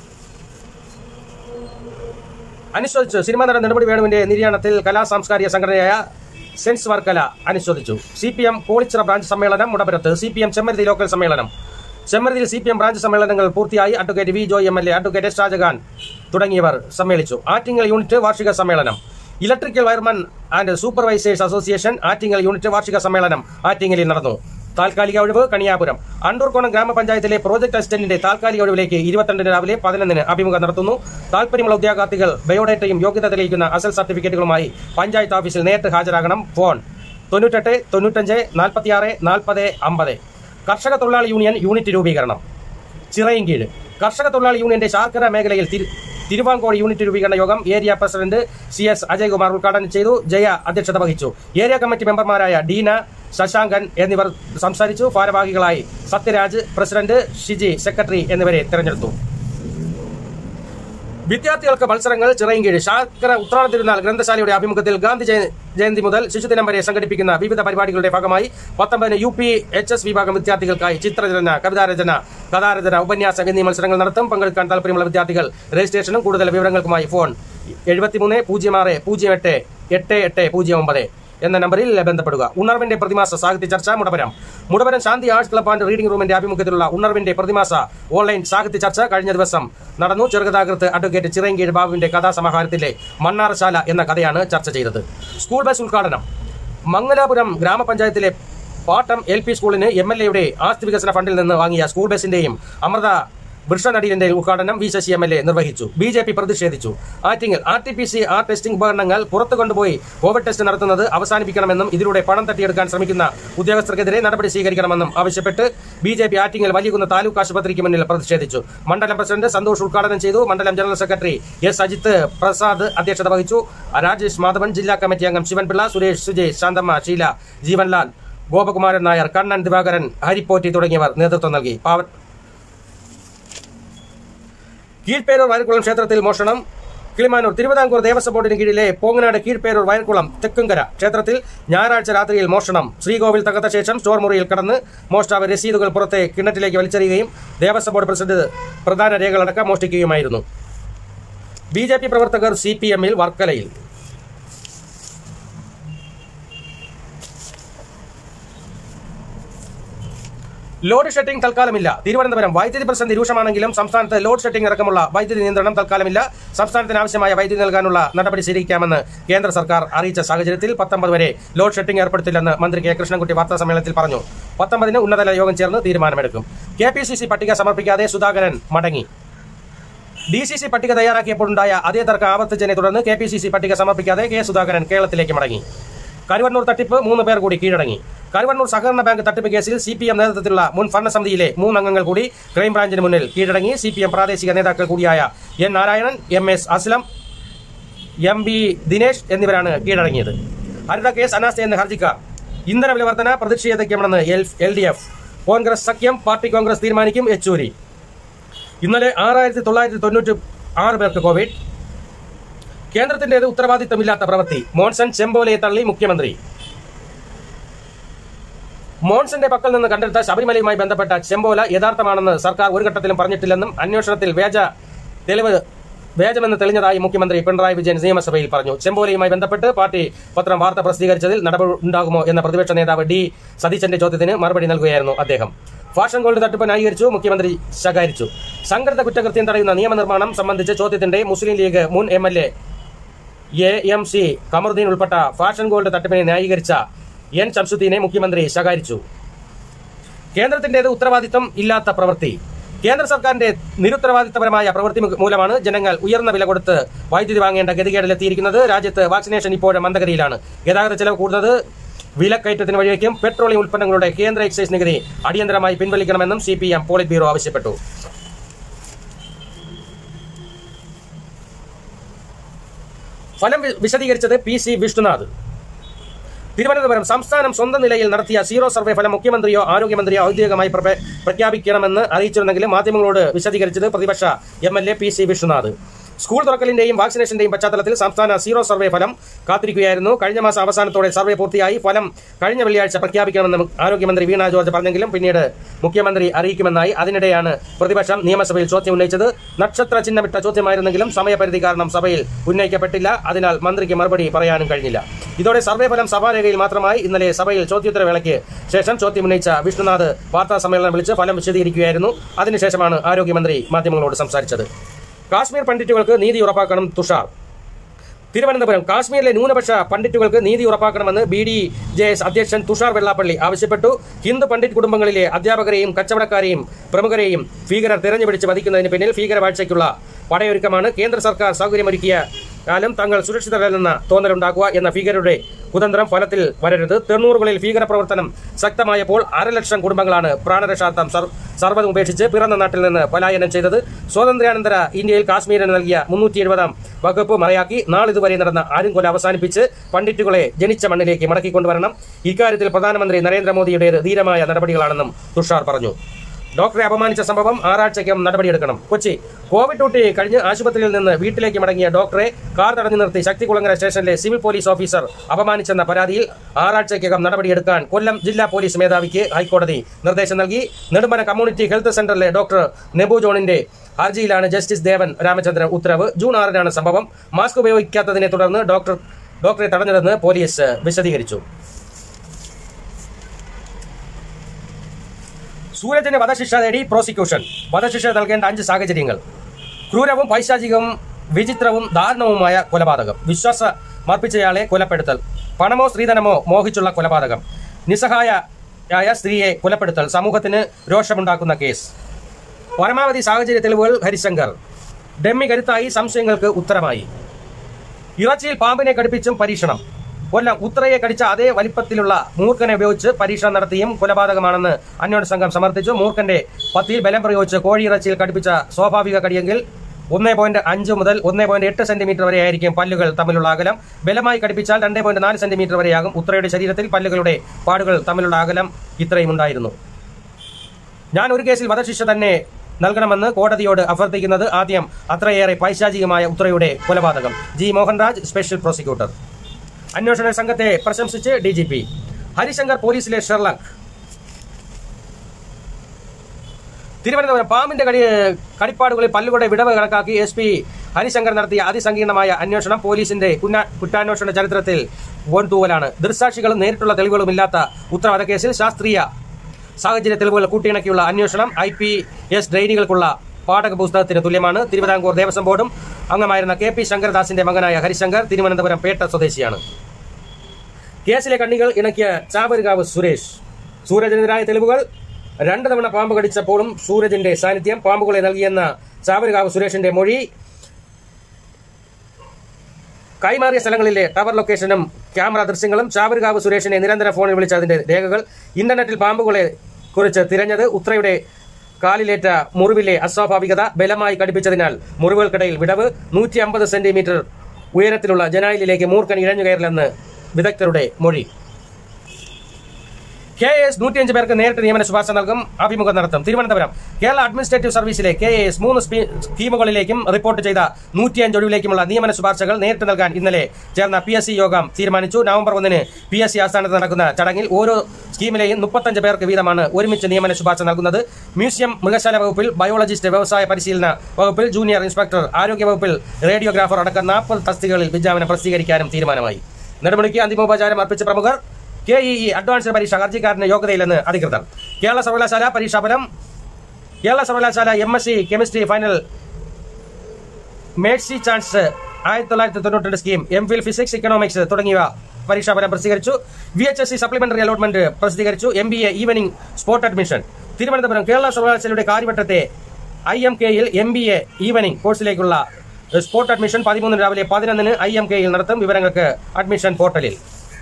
Speaker 1: അനുശോചിച്ചു സിനിമാ നടൻ നെടുമുടി വേണുവിന്റെ നിര്യാണത്തിൽ കലാ സാംസ്കാരിക സംഘടനയായ സെൻസ് വർക്കല അനുശോചിച്ചു C P M Kolichira branch സമ്മേളനം മുടപുരത്ത് C P M Chemmaruthi local സമ്മേളനം ചെമ്മരുതിയിൽ സി പി എം ബ്രാഞ്ച് സമ്മേളനങ്ങൾ പൂർത്തിയായി advocate V Joy M L A advocate S Shajahan തുടങ്ങിയവർ സമ്മേളിച്ചു ആറ്റിങ്ങൽ യൂണിറ്റ് വാർഷിക സമ്മേളനം electrical wireman and supervisors association Attingal unit വാർഷിക സമ്മേളനം ആറ്റിങ്ങലിൽ നടന്നു താൽക്കാലിക ഒഴിവ് കണിയാപുരം അണ്ടൂർക്കോണം ഗ്രാമപഞ്ചായത്തിലെ പ്രോജക്ട് അസിസ്റ്റന്റിന്റെ താൽക്കാലിക ഒഴിവിലേക്ക് ഇരുപത്തിരണ്ടിന് രാവിലെ പതിനൊന്നിന് അഭിമുഖം നടത്തുന്നു താൽപര്യമുള്ള ഉദ്യോഗാർത്ഥികൾ ബയോഡേറ്റയും യോഗ്യത തെളിയിക്കുന്ന അസൽ സർട്ടിഫിക്കറ്റുകളുമായി പഞ്ചായത്ത് ഓഫീസിൽ നേരിട്ട് ഹാജരാകണം ഫോൺ തൊണ്ണൂറ്റെട്ട് തൊണ്ണൂറ്റഞ്ച് നാൽപ്പത്തിയാറ് നാൽപ്പത് അമ്പത് കർഷക തൊഴിലാളി യൂണിയൻ യൂണിറ്റ് രൂപീകരണം ചിറയിൻകീഴ് കർഷക തൊഴിലാളി യൂണിയന്റെ ശാർക്കര മേഖലയിൽ തിരു- തിരുവാങ്കോട് യൂണിറ്റ് രൂപീകരണ യോഗം area president C S Ajaykumar ഉദ്ഘാടനം ചെയ്തു ജയ അധ്യക്ഷത വഹിച്ചു ഏരിയ കമ്മിറ്റി മെമ്പർമാരായ ഡീന ശശാങ്കൻ എന്നിവർ സംസാരിച്ചു ഭാരവാഹികളായി സത്യരാജ് പ്രസിഡന്റ് ഷിജി സെക്രട്ടറി എന്നിവരെ തെരഞ്ഞെടുത്തു വിദ്യാർത്ഥികൾക്ക് മത്സരങ്ങൾ ചിറയൻകീഴ് ശാക്കര ഉത്രാട തിരുനാൾ ഗ്രന്ഥശാലയുടെ ആഭിമുഖ്യത്തിൽ ഗാന്ധി ജയ- ജയന്തി മുതൽ ശിശുദിനം വരെ സംഘടിപ്പിക്കുന്ന വിവിധ പരിപാടികളുടെ ഭാഗമായി പത്തൊമ്പതിന് യു പി എച്ച് എസ് വിഭാഗം വിദ്യാർത്ഥികൾക്കായി ചിത്രരചന കവിതാരചന കഥാരചന ഉപന്യാസം എന്നീ മത്സരങ്ങൾ നടത്തും പങ്കെടുക്കാൻ താല്പര്യമുള്ള വിദ്യാർത്ഥികൾ രജിസ്ട്രേഷനും കൂടുതൽ വിവരങ്ങൾക്കുമായി ഫോൺ എഴുപത്തിമൂന്ന് പൂജ്യം ആറ് പൂജ്യം എട്ട് എട്ട് എട്ട് പൂജ്യം ഒമ്പത് എന്ന നമ്പറിൽ ബന്ധപ്പെടുക ഉണർവിന്റെ പ്രതിമാസ സാഹിത്യ ചർച്ച Mudavaram Mudavaram Shanti arts club and reading റൂമിന്റെ ആഭിമുഖ്യത്തിലുള്ള ഉണർവിന്റെ പ്രതിമാസ ഓൺലൈൻ സാഹിത്യ ചർച്ച കഴിഞ്ഞ ദിവസം നടന്നു ചെറുകഥാകൃത്ത് അഡ്വക്കേറ്റ് ചിറയൻകീഴ് ബാബുവിന്റെ കഥാസമാഹാരത്തിലെ മണ്ണാറശാല എന്ന കഥയാണ് ചർച്ച ചെയ്തത് സ്കൂൾ ബസ് ഉദ്ഘാടനം മംഗലാപുരം ഗ്രാമപഞ്ചായത്തിലെ പാട്ടം എൽ പി സ്കൂളിന് എം എൽ എയുടെ ആസ്തി വികസന ഫണ്ടിൽ നിന്ന് വാങ്ങിയ സ്കൂൾ ബസിന്റെയും അമൃത വൃക്ഷനടീലിന്റെ ഉദ്ഘാടനം V Sasi M L A നിർവഹിച്ചു ബി ജെ പി പ്രതിഷേധിച്ചു Attingal R T P C R testing ഉപകരണങ്ങൾ പുറത്തു കൊണ്ടുപോയി കോവിഡ് ടെസ്റ്റ് നടത്തുന്നത് അവസാനിപ്പിക്കണമെന്നും ഇതിലൂടെ പണം തട്ടിയെടുക്കാൻ ശ്രമിക്കുന്ന ഉദ്യോഗസ്ഥർക്കെതിരെ നടപടി സ്വീകരിക്കണമെന്നും ആവശ്യപ്പെട്ട് B J P Attingal Valiyakunnu taluk ആശുപത്രിക്ക് മുന്നിൽ പ്രതിഷേധിച്ചു മണ്ഡലം പ്രസിഡന്റ് സന്തോഷ് ഉദ്ഘാടനം ചെയ്തു മണ്ഡലം general secretary S Ajith Prasad അധ്യക്ഷത വഹിച്ചു രാജേഷ് മാധവൻ ജില്ലാ കമ്മിറ്റി അംഗം ശിവൻപിള്ള സുരേഷ് സുജയ് ശാന്തമ്മ ഷീല ജീവൻലാൽ ഗോപകുമാരൻ നായർ കണ്ണൻ ദിവാകരൻ ഹരിപ്പോറ്റി തുടങ്ങിയവർ നേതൃത്വം നൽകി പാവ- കീഴ്പേരൂർ വയൽക്കുളം ക്ഷേത്രത്തിൽ മോഷണം കിളിമാനൂർ തിരുവിതാംകൂർ ദേവസ്വം ബോർഡിന് കീഴിലെ പോങ്ങനാട് കീഴ്പേരൂർ വയൽക്കുളം തെക്കുംകര ക്ഷേത്രത്തിൽ ഞായറാഴ്ച രാത്രിയിൽ മോഷണം ശ്രീകോവിൽ തകർത്ത ശേഷം സ്റ്റോർ മുറിയിൽ കടന്ന് മോഷ്ടാവ് രസീതുകൾ പുറത്തെ കിണറ്റിലേക്ക് വലിച്ചെറിയുകയും ദേവസ്വം ബോർഡ് പ്രസിഡന്റ് പ്രധാന രേഖകളടക്കം മോഷ്ടിക്കുകയുമായിരുന്നു ബി ജെ പി പ്രവർത്തകർ സി പി എമ്മിൽ വർക്കലയിൽ ലോഡ് ഷെഡിംഗ് തൽക്കാലമില്ല തിരുവനന്തപുരം വൈദ്യുതി പ്രതിസന്ധി രൂക്ഷമാണെങ്കിലും സംസ്ഥാനത്ത് ലോഡ് ഷെഡിംഗ് അടക്കമുള്ള വൈദ്യുതി നിയന്ത്രണം തൽക്കാലമില്ല സംസ്ഥാനത്തിന് ആവശ്യമായ വൈദ്യുതി നൽകാനുള്ള നടപടി സ്വീകരിക്കാമെന്ന് കേന്ദ്ര സർക്കാർ അറിയിച്ച സാഹചര്യത്തിൽ പത്തൊമ്പത് വരെ ലോഡ് ഷെഡിംഗ് ഏർപ്പെടുത്തില്ലെന്ന് മന്ത്രി കെ കൃഷ്ണൻകുട്ടി വാർത്താ സമ്മേളനത്തിൽ പറഞ്ഞു പത്തൊമ്പതിന് ഉന്നതതല യോഗം ചേർന്ന് തീരുമാനമെടുക്കും കെ പി സി സി പട്ടിക സമർപ്പിക്കാതെ സുധാകരൻ മടങ്ങി ഡി സി സി പട്ടിക തയ്യാറാക്കിയപ്പോഴുണ്ടായ അതേ തർക്ക ആവർത്തിച്ചതിനെ തുടർന്ന് കെ പി സി സി പട്ടിക സമർപ്പിക്കാതെ കെ സുധാകരൻ കേരളത്തിലേക്ക് മടങ്ങി കരുവണ്ണൂർ തട്ടിപ്പ് മൂന്ന് പേർ കൂടി കീഴടങ്ങി കരുവണ്ണൂർ സഹകരണ ബാങ്ക് തട്ടിപ്പ് കേസിൽ സി പി എം നേതൃത്വത്തിലുള്ള മുൻ ഭരണസമിതിയിലെ മൂന്നംഗങ്ങൾ കൂടി ക്രൈംബ്രാഞ്ചിന് മുന്നിൽ കീഴടങ്ങി സി പി എം പ്രാദേശിക നേതാക്കൾ കൂടിയായ N Narayanan M S Aslam M B Dinesh എന്നിവരാണ് കീഴടങ്ങിയത് ഹരിത കേസ് അനാസ്ഥ എന്ന ഹർജിക്കാർ ഇന്ധന വില വർധന പ്രതിഷേധിക്കണമെന്ന് എൽ ഡി എഫ് കോൺഗ്രസ് സഖ്യം പാർട്ടി കോൺഗ്രസ് തീരുമാനിക്കും യെച്ചൂരി ഇന്നലെ ആറായിരത്തി തൊള്ളായിരത്തി തൊണ്ണൂറ്റി ആറ് പേർക്ക് കോവിഡ് കേന്ദ്രത്തിന്റേത് ഉത്തരവാദിത്തമില്ലാത്ത പ്രവൃത്തി മോൺസൺ ചെമ്പോലയെ തള്ളി മുഖ്യമന്ത്രി മോൺസന്റെ പക്കൽ നിന്ന് കണ്ടെടുത്ത ശബരിമലയുമായി ബന്ധപ്പെട്ട ചെമ്പോല യഥാർത്ഥമാണെന്ന് സർക്കാർ ഒരു ഘട്ടത്തിലും പറഞ്ഞിട്ടില്ലെന്നും അന്വേഷണത്തിൽ വേജ തെളിവ് വ്യാജമെന്ന് തെളിഞ്ഞതായി മുഖ്യമന്ത്രി പിണറായി വിജയൻ നിയമസഭയിൽ പറഞ്ഞു ചെമ്പോലയുമായി ബന്ധപ്പെട്ട് പാർട്ടി പത്രം വാർത്ത പ്രസിദ്ധീകരിച്ചതിൽ നടപടി ഉണ്ടാകുമോ എന്ന പ്രതിപക്ഷ നേതാവ് ഡി സതീശന്റെ ചോദ്യത്തിന് മറുപടി നൽകുകയായിരുന്നു അദ്ദേഹം ഫാഷൻ ഗോൾഡ് തട്ടിപ്പ് ന്യായീകരിച്ചു മുഖ്യമന്ത്രി ശകാരിച്ചു സംഘടിത കുറ്റകൃത്യം തടയുന്ന നിയമനിർമ്മാണം സംബന്ധിച്ച ചോദ്യത്തിന്റെ മുസ്ലിം ലീഗ് മുൻ M L A A M C Kamaruddin ഉൾപ്പെട്ട ഫാഷൻ ഗോൾഡ് തട്ടിപ്പിനെ ന്യായീകരിച്ച എൻ ശംസുദ്ദീനെ മുഖ്യമന്ത്രി ശകാരിച്ചു കേന്ദ്രത്തിന്റേത് ഉത്തരവാദിത്തം ഇല്ലാത്ത പ്രവൃത്തി കേന്ദ്ര സർക്കാരിന്റെ നിരുത്തരവാദിത്തപരമായ പ്രവൃത്തി മു- മൂലമാണ് ജനങ്ങൾ ഉയർന്ന വില കൊടുത്ത് വൈദ്യുതി വാങ്ങേണ്ട ഗതികേടിലെത്തിയിരിക്കുന്നത് രാജ്യത്ത് വാക്സിനേഷൻ ഇപ്പോഴും മന്ദഗതിയിലാണ് ഗതാഗത ചെലവ് കൂടുന്നത് വിലക്കയറ്റത്തിന് വഴിവെക്കും പെട്രോളിയം ഉൽപ്പന്നങ്ങളുടെ കേന്ദ്ര എക്സൈസ് നികുതി അടിയന്തരമായി പിൻവലിക്കണമെന്നും C P M politburo ആവശ്യപ്പെട്ടു ഫലം വി- വിശദീകരിച്ചത് പി സി വിഷ്ണുനാഥ് തിരുവനന്തപുരം സംസ്ഥാനം സ്വന്തം നിലയിൽ നടത്തിയ സീറോ സർവേ ഫലം മുഖ്യമന്ത്രിയോ ആരോഗ്യമന്ത്രിയോ ഔദ്യോഗികമായി പ്രപ- പ്രഖ്യാപിക്കണമെന്ന് അറിയിച്ചിരുന്നെങ്കിലും മാധ്യമങ്ങളോട് വിശദീകരിച്ചത് പ്രതിപക്ഷ M L A P C Vishnunath school തുറക്കലിന്റെയും വാക്സിനേഷന്റെയും പശ്ചാത്തലത്തിൽ സംസ്ഥാന സീറോ സർവേ ഫലം കാത്തിരിക്കുകയായിരുന്നു കഴിഞ്ഞ മാസം അവസാനത്തോടെ സർവേ പൂർത്തിയായി ഫലം കഴിഞ്ഞ വെള്ളിയാഴ്ച പ്രഖ്യാപിക്കണമെന്ന് ആരോഗ്യമന്ത്രി വീണ ജോർജ് പറഞ്ഞെങ്കിലും പിന്നീട് മുഖ്യമന്ത്രി അറിയിക്കുമെന്നായി അതിനിടെയാണ് പ്രതിപക്ഷം നിയമസഭയിൽ ചോദ്യം ഉന്നയിച്ചത് നക്ഷത്ര ചിഹ്നമിട്ട ചോദ്യമായിരുന്നെങ്കിലും സമയപരിധി കാരണം സഭയിൽ ഉന്നയിക്കപ്പെട്ടില്ല അതിനാൽ മന്ത്രിക്ക് മറുപടി പറയാനും കഴിഞ്ഞില്ല ഇതോടെ സർവേ ഫലം സഭാരേഖയിൽ മാത്രമായി ഇന്നലെ സഭയിൽ ചോദ്യോത്തരവേളയ്ക്ക് ശേഷം ചോദ്യം ഉന്നയിച്ച വിഷ്ണുനാഥ് വാർത്താ സമ്മേളനം വിളിച്ച് ഫലം വിശദീകരിക്കുകയായിരുന്നു അതിനുശേഷമാണ് ആരോഗ്യമന്ത്രി മാധ്യമങ്ങളോട് സംസാരിച്ചത് കാശ്മീർ പണ്ഡിറ്റുകൾക്ക് നീതി ഉറപ്പാക്കണം തുഷാർ തിരുവനന്തപുരം കാശ്മീരിലെ ന്യൂനപക്ഷ പണ്ഡിറ്റുകൾക്ക് നീതി ഉറപ്പാക്കണമെന്ന് ബി ഡി ജെ എസ് അധ്യക്ഷൻ തുഷാർ വെള്ളാപ്പള്ളി ആവശ്യപ്പെട്ടു ഹിന്ദു പണ്ഡിറ്റ് കുടുംബങ്ങളിലെ അധ്യാപകരെയും കച്ചവടക്കാരെയും പ്രമുഖരെയും ഭീകരർ തെരഞ്ഞുപിടിച്ച് വധിക്കുന്നതിന് പിന്നിൽ ഭീകരവാഴ്ചയ്ക്കുള്ള പടയൊരുക്കമാണ് കേന്ദ്ര സർക്കാർ സൗകര്യമൊരുക്കിയ കാലം തങ്ങൾ സുരക്ഷിതരല്ലെന്ന തോന്നലുണ്ടാക്കുക എന്ന ഭീകരരുടെ കുതന്ത്രം ഫലത്തിൽ വരരുത് തൊണ്ണൂറുകളിൽ ഭീകരപ്രവർത്തനം ശക്തമായപ്പോൾ അരലക്ഷം കുടുംബങ്ങളാണ് പ്രാണരക്ഷാർത്ഥം സർ- സർവ്വതും ഉപേക്ഷിച്ച് പിറന്ന നാട്ടിൽ നിന്ന് പലായനം ചെയ്തത് സ്വാതന്ത്ര്യാനന്തര ഇന്ത്യയിൽ കാശ്മീരിന് നൽകിയ മുന്നൂറ്റി എഴുപതാം വകുപ്പ് മറയാക്കി നാളിതുവരെ നടന്ന ആരുംകൊല അവസാനിപ്പിച്ച് പണ്ഡിറ്റുകളെ ജനിച്ച മണ്ണിലേക്ക് മടക്കിക്കൊണ്ടുവരണം ഇക്കാര്യത്തിൽ പ്രധാനമന്ത്രി നരേന്ദ്രമോദിയുടേത് ധീരമായ നടപടികളാണെന്നും തുഷാർ പറഞ്ഞു ഡോക്ടറെ അപമാനിച്ച സംഭവം ആറാഴ്ചയ്ക്കും നടപടിയെടുക്കണം കൊച്ചി കോവിഡ് ഡ്യൂട്ടി കഴിഞ്ഞ് ആശുപത്രിയിൽ നിന്ന് വീട്ടിലേക്ക് മടങ്ങിയ ഡോക്ടറെ കാർ തടഞ്ഞു നിർത്തി ശക്തികുളങ്ങര സ്റ്റേഷനിലെ സിവിൽ പോലീസ് ഓഫീസർ അപമാനിച്ചെന്ന പരാതിയിൽ ആറാഴ്ചയ്ക്കകം നടപടിയെടുക്കാൻ കൊല്ലം ജില്ലാ പോലീസ് മേധാവിക്ക് ഹൈക്കോടതി നിർദ്ദേശം നൽകി നെടുമ്പന കമ്മ്യൂണിറ്റി ഹെൽത്ത് സെന്ററിലെ ഡോക്ടർ നെബു ജോണിന്റെ ഹർജിയിലാണ് ജസ്റ്റിസ് ദേവൻ രാമചന്ദ്രൻ ഉത്തരവ് ജൂൺ ആറിനാണ് സംഭവം മാസ്ക് ഉപയോഗിക്കാത്തതിനെ തുടർന്ന് ഡോക്ടർ ഡോക്ടറെ തടഞ്ഞതെന്ന് പോലീസ് വിശദീകരിച്ചു സൂരജിന് വധശിക്ഷ നേടി പ്രോസിക്യൂഷൻ വധശിക്ഷ നൽകേണ്ട അഞ്ച് സാഹചര്യങ്ങൾ ക്രൂരവും പൈശാചികവും വിചിത്രവും ദാരുണവുമായ കൊലപാതകം വിശ്വാസ മർപ്പിച്ചയാളെ കൊലപ്പെടുത്തൽ പണമോ സ്ത്രീധനമോ മോഹിച്ചുള്ള കൊലപാതകം നിസ്സഹായയായ സ്ത്രീയെ കൊലപ്പെടുത്തൽ സമൂഹത്തിന് രോഷമുണ്ടാക്കുന്ന കേസ് പരമാവധി സാഹചര്യ തെളിവുകൾ ഹരിശങ്കർ ഡെമ്മി കരുത്തായി സംശയങ്ങൾക്ക് ഉത്തരമായി ഇറച്ചിയിൽ പാമ്പിനെ കടിപ്പിച്ചും പരീക്ഷണം കൊല്ലം ഉത്രയെ കടിച്ച അതേ വലിപ്പത്തിലുള്ള മൂർഖനെ ഉപയോഗിച്ച് പരീക്ഷണം നടത്തിയും കൊലപാതകമാണെന്ന് അന്വേഷണ സംഘം സമർത്ഥിച്ചു മൂർഖന്റെ പത്തിയിൽ ബലം പ്രയോഗിച്ച് കോഴിയിറച്ചിയിൽ കടിപ്പിച്ച സ്വാഭാവിക കടിയെങ്കിൽ ഒന്നേ പോയിന്റ് അഞ്ച് മുതൽ ഒന്നേ പോയിന്റ് എട്ട് സെന്റിമീറ്റർ വരെയായിരിക്കും പല്ലുകൾ തമ്മിലുള്ള അകലം ബലമായി കടിപ്പിച്ചാൽ രണ്ടേ പോയിന്റ് നാല് സെന്റിമീറ്റർ വരെയാകും ഉത്രയുടെ ശരീരത്തിൽ പല്ലുകളുടെ പാടുകൾ തമ്മിലുള്ള അകലം ഇത്രയും ഉണ്ടായിരുന്നു ഞാൻ ഒരു കേസിൽ വധശിക്ഷ തന്നെ നൽകണമെന്ന് കോടതിയോട് അഭ്യർത്ഥിക്കുന്നത് ആദ്യം അത്രയേറെ പൈശാചികമായ ഉത്രയുടെ കൊലപാതകം ജി മോഹൻരാജ് സ്പെഷ്യൽ പ്രോസിക്യൂട്ടർ അന്വേഷണ സംഘത്തെ പ്രശംസിച്ച് ഡി ജി പി ഹരിശങ്കർ പോലീസിലെ ഷെർലക് തിരുവനന്തപുരം പാമ്പിന്റെ കടി കടിപ്പാടുകളിൽ പല്ലുകളുടെ വിടവ് കണക്കാക്കി എസ് പി ഹരിശങ്കർ നടത്തിയ അതിസങ്കീർണമായ അന്വേഷണം പോലീസിന്റെ കുന്ന- കുറ്റാന്വേഷണ ചരിത്രത്തിൽ വൻതൂവലാണ് ദൃക്സാക്ഷികളും നേരിട്ടുള്ള തെളിവുകളും ഇല്ലാത്ത ഉത്തരവാദക്കേസിൽ ശാസ്ത്രീയ സാഹചര്യ തെളിവുകൾ കൂട്ടിയിണക്കിയുള്ള അന്വേഷണം ഐ പി എസ് ഡ്രെയിനികൾക്കുള്ള പാഠക പുസ്തകത്തിന് തുല്യമാണ് തിരുവിതാംകൂർ ദേവസ്വം ബോർഡും അംഗമായിരുന്ന കെ പി ശങ്കരദാസിന്റെ മകനായ ഹരിശങ്കർ തിരുവനന്തപുരം പേട്ട സ്വദേശിയാണ് കേസിലെ കണ്ണികൾ ഇണക്കിയ ചാവരുകാവ് സുരേഷ് സൂരജിനെതിരായ തെളിവുകൾ രണ്ട് തവണ പാമ്പ് കടിച്ചപ്പോഴും സൂരജിന്റെ സാന്നിധ്യം പാമ്പുകളെ നൽകിയെന്ന ചാവരുകാവ് സുരേഷിന്റെ മൊഴി കൈമാറിയ സ്ഥലങ്ങളിലെ ടവർ ലൊക്കേഷനും ക്യാമറ ദൃശ്യങ്ങളും ചാവരുകാവ് സുരേഷിനെ നിരന്തരം ഫോണിൽ വിളിച്ചതിന്റെ രേഖകൾ ഇന്റർനെറ്റിൽ പാമ്പുകളെ കുറിച്ച് തിരഞ്ഞത് ഉത്രയുടെ കാലിലേറ്റ മുറിവിലെ അസ്വാഭാവികത ബലമായി കടിപ്പിച്ചതിനാൽ മുറിവുകൾക്കിടയിൽ വിടവ് നൂറ്റി അമ്പത് സെന്റിമീറ്റർ ഉയരത്തിലുള്ള ജനായിലേക്ക് മൂർഖൻ ഇഴഞ്ഞു കയറില്ലെന്ന് വിദഗ്ധരുടെ മൊഴി കെ എസ് നൂറ്റിയഞ്ച് പേർക്ക് നേരിട്ട് നിയമന ശുപാർശ നൽകും അഭിമുഖം നടത്തും തിരുവനന്തപുരം കേരള അഡ്മിനിസ്ട്രേറ്റീവ് സർവീസിലെ കെ എസ് മൂന്ന് സ്പീ- സ്കീമുകളിലേക്കും റിപ്പോർട്ട് ചെയ്ത നൂറ്റിയഞ്ച് ഒഴിവിലേക്കുമുള്ള നിയമന ശുപാർശകൾ നേരിട്ട് നൽകാൻ ഇന്നലെ ചേർന്ന പി എസ് സി യോഗം തീരുമാനിച്ചു നവംബർ ഒന്നിന് പി എസ് സി ആസ്ഥാനത്ത് നടക്കുന്ന ചടങ്ങിൽ ഓരോ സ്കീമിലെയും മുപ്പത്തഞ്ച് പേർക്ക് വീതമാണ് ഒരുമിച്ച് നിയമന ശുപാർശ നൽകുന്നത് മ്യൂസിയം മൃഗശാല വകുപ്പിൽ ബയോളജിസ്റ്റ് വ്യവസായ പരിശീലന വകുപ്പിൽ ജൂനിയർ ഇൻസ്പെക്ടർ ആരോഗ്യ വകുപ്പിൽ റേഡിയോഗ്രാഫർ അടക്കം നാൽപ്പത് തസ്തികകളിൽ വിജ്ഞാപനം പ്രസിദ്ധീകരിക്കാനും തീരുമാനമായി നെടുമുടിക്ക് അന്തിമോപചാരം അർപ്പിച്ച പ്രമുഖർ കെ ഇ ഇ അഡ്വാൻസ്ഡ് പരീക്ഷ ഹർജിക്കാരന് യോഗ്യതയില്ലെന്ന് അധികൃതർ കേരള സർവകലാശാല പരീക്ഷാഫലം കേരള സർവകലാശാല M S C chemistry final mercy chance ആയിരത്തി തൊള്ളായിരത്തി തൊണ്ണൂറ്റി scheme M Phil physics economics തുടങ്ങിയവ പരീക്ഷാഫലം പ്രസിദ്ധീകരിച്ചു V H S C supplementary allotment പ്രസിദ്ധീകരിച്ചു M B A evening sport admission Thiruvananthapuram Kerala സർവകലാശാലയുടെ കാര്യവട്ടത്തെ ഐ എം കെയിൽ എം ബി എ ഈവനിംഗ് കോഴ്സിലേക്കുള്ള സ്പോർട്ട് അഡ്മിഷൻ പതിമൂന്നിന് രാവിലെ പതിനൊന്നിന് ഐ എം കെയിൽ നടത്തും വിവരങ്ങൾക്ക് അഡ്മിഷൻ പോർട്ടലിൽ